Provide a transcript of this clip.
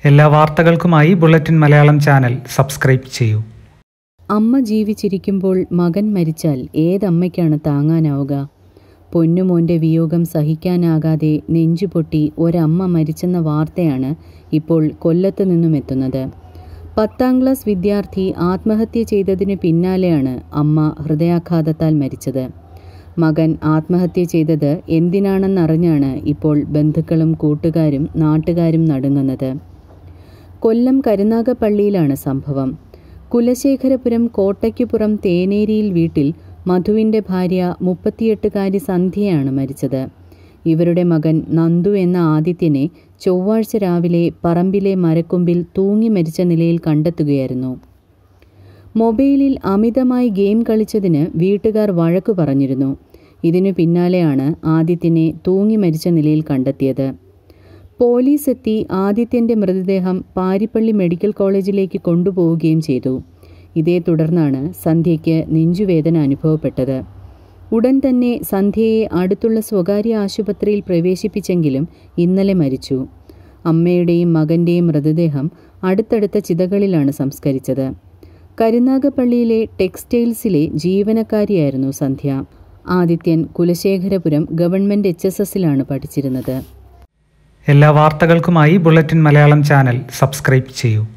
എല്ലാ വാർത്തകൾക്കുമായി bulletin Malayalam channel subscribe ചെയ്യൂ അമ്മ ജീവിച്ചിരിക്കുമ്പോൾ മകൻ മരിച്ചാൽ ഏതമ്മയ്ക്കാണ് താങ്ങാനാവുക പൊന്നുമോൻ്റെ വിയോഗം സഹിക്കാനാകാതെ നെഞ്ചുപൊട്ടി ഒരമ്മ മരിച്ചെന്ന വാർത്തയാണ് ഇപ്പോൾ കൊല്ലത്ത് നിന്നും എത്തുന്നത് പത്താം ക്ലാസ് വിദ്യാർത്ഥി ആത്മഹത്യ ചെയ്തതിന് പിന്നാലെയാണ് അമ്മ ഹൃദയാഘാതത്താൽ മരിച്ചത് മകൻ ആത്മഹത്യ ചെയ്തത് എന്തിനാണെന്നറിഞ്ഞാണ് ഇപ്പോൾ ബന്ധുക്കളും കൂട്ടുകാരും നാട്ടുകാരും നടുങ്ങുന്നത് കൊല്ലം കരുനാഗപ്പള്ളിയിലാണ് സംഭവം കുലശേഖരപുരം കോട്ടയ്ക്കുപുറം തേനേരിയിൽ വീട്ടിൽ മധുവിൻ്റെ ഭാര്യ മുപ്പത്തിയെട്ടുകാരി സന്ധ്യയാണ് മരിച്ചത് ഇവരുടെ മകൻ നന്ദു എന്ന ആദിത്യനെ ചൊവ്വാഴ്ച രാവിലെ പറമ്പിലെ മരക്കൊമ്പിൽ തൂങ്ങി മരിച്ച നിലയിൽ കണ്ടെത്തുകയായിരുന്നു മൊബൈലിൽ അമിതമായി ഗെയിം കളിച്ചതിന് വീട്ടുകാർ വഴക്കു പറഞ്ഞിരുന്നു ഇതിനു പിന്നാലെയാണ് ആദിത്യനെ തൂങ്ങി മരിച്ച നിലയിൽ കണ്ടെത്തിയത് പോലീസ് എത്തി ആദിത്യന്റെ മൃതദേഹം പാരിപ്പള്ളി മെഡിക്കൽ കോളേജിലേക്ക് കൊണ്ടുപോവുകയും ചെയ്തു ഇതേ തുടർന്നാണ് സന്ധ്യയ്ക്ക് നെഞ്ചുവേദന അനുഭവപ്പെട്ടത് ഉടൻ തന്നെ സന്ധ്യയെ അടുത്തുള്ള സ്വകാര്യ ആശുപത്രിയിൽ പ്രവേശിപ്പിച്ചെങ്കിലും ഇന്നലെ മരിച്ചു അമ്മയുടെയും മകന്റെയും മൃതദേഹം അടുത്തടുത്ത ചിതകളിലാണ് സംസ്കരിച്ചത് കരുനാഗപ്പള്ളിയിലെ ടെക്സ്റ്റൈൽസിലെ ജീവനക്കാരിയായിരുന്നു Sandhya Adithyan Kulasekharapuram government H S എസിലാണ് പഠിച്ചിരുന്നത് എല്ലാ വാർത്തകൾക്കുമായി ബുള്ളറ്റിൻ മലയാളം ചാനൽ സബ്സ്ക്രൈബ് ചെയ്യൂ